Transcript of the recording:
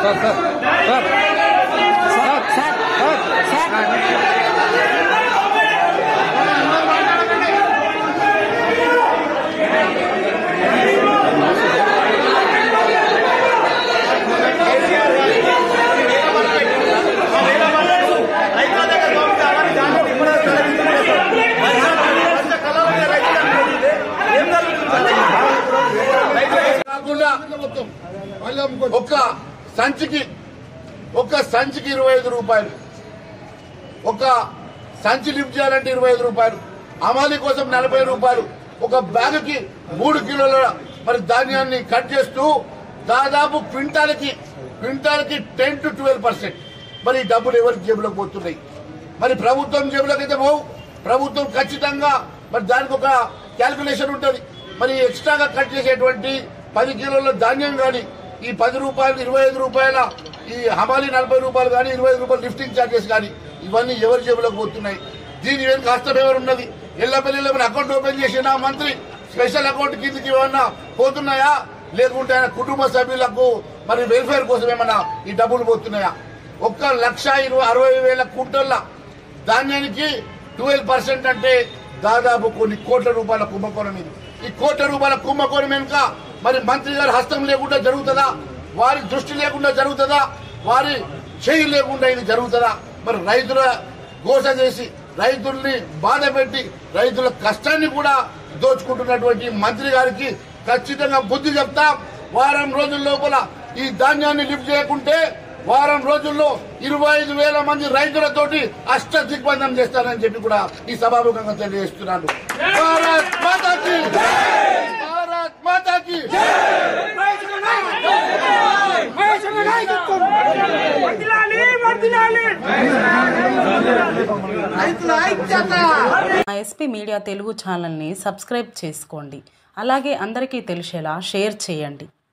కాకుండా ఒక్క సంచికి ఒక్క సంచికి ఇరవై ఐదు రూపాయలు ఒక సంచి లిఫ్ట్ చేయాలంటే ఇరవై ఐదు రూపాయలు అమాలి కోసం నలభై రూపాయలు ఒక బ్యాగుకి మూడు కిలోల మరి ధాన్యాన్ని కట్ చేస్తూ దాదాపు క్వింటాల్కి క్వింటాల్కి టెన్ టు ట్వెల్వ్ పర్సెంట్ మరి ఈ డబ్బులు ఎవరి జేబులోకి పోతున్నాయి మరి ప్రభుత్వం జేబులోకి అయితే పోవు ప్రభుత్వం ఖచ్చితంగా మరి దానికి ఒక క్యాల్కులేషన్ ఉంటుంది మరి ఎక్స్ట్రాగా కట్ చేసేటువంటి పది కిలోల ధాన్యం కానీ ఈ పది రూపాయలు ఇరవై ఐదు రూపాయల ఈ హమాలి నలభై రూపాయలు కానీ ఇరవై ఐదు రూపాయలు లిఫ్టింగ్ ఛార్జెస్ కానీ ఇవన్నీ ఎవరి జేబులోకి పోతున్నాయి దీని వెనుక హస్తం ఎవరు ఉన్నది ఎల్లపల్లిలో మన అకౌంట్ ఓపెన్ చేసిన మంత్రి స్పెషల్ అకౌంట్ కిందకి ఏమన్నా పోతున్నాయా లేకుంటే ఆయన కుటుంబ సభ్యులకు మరి వెల్ఫేర్ కోసం ఏమన్నా ఈ డబ్బులు పోతున్నాయా ఒక్క లక్ష ఇరవై అరవై వేల కుంటల ధాన్యానికి ట్వెల్వ్ పర్సెంట్ అంటే దాదాపు కొన్ని కోట్ల రూపాయల కుంభకోణం ఇది ఈ కోట్ల రూపాయల కుంభకోణం వెనుక మరి మంత్రి గారి హస్తం లేకుండా జరుగుతుందా వారి దృష్టి లేకుండా జరుగుతుందా వారి చేయి లేకుండా ఇది జరుగుతుందా మరి రైతుల గోస చేసి రైతుల్ని బాధ పెట్టి రైతుల కష్టాన్ని కూడా దోచుకుంటున్నటువంటి మంత్రి గారికి ఖచ్చితంగా బుద్ధి చెప్తాం వారం రోజుల లోపల ఈ ధాన్యాన్ని లిఫ్ట్ చేయకుంటే వారం రోజుల్లో ఇరవై ఐదు వేల మంది రైతులతోటి అష్ట దిగ్బంధం చేస్తారని చెప్పి కూడా ఈ సభాముఖంగా తెలియజేస్తున్నాను భారత్ మాతాకి భారత్ మాతాకి మా ఎస్పీ మీడియా తెలుగు ఛానల్ని సబ్స్క్రైబ్ చేసుకోండి అలాగే అందరికీ తెలిసేలా షేర్ చేయండి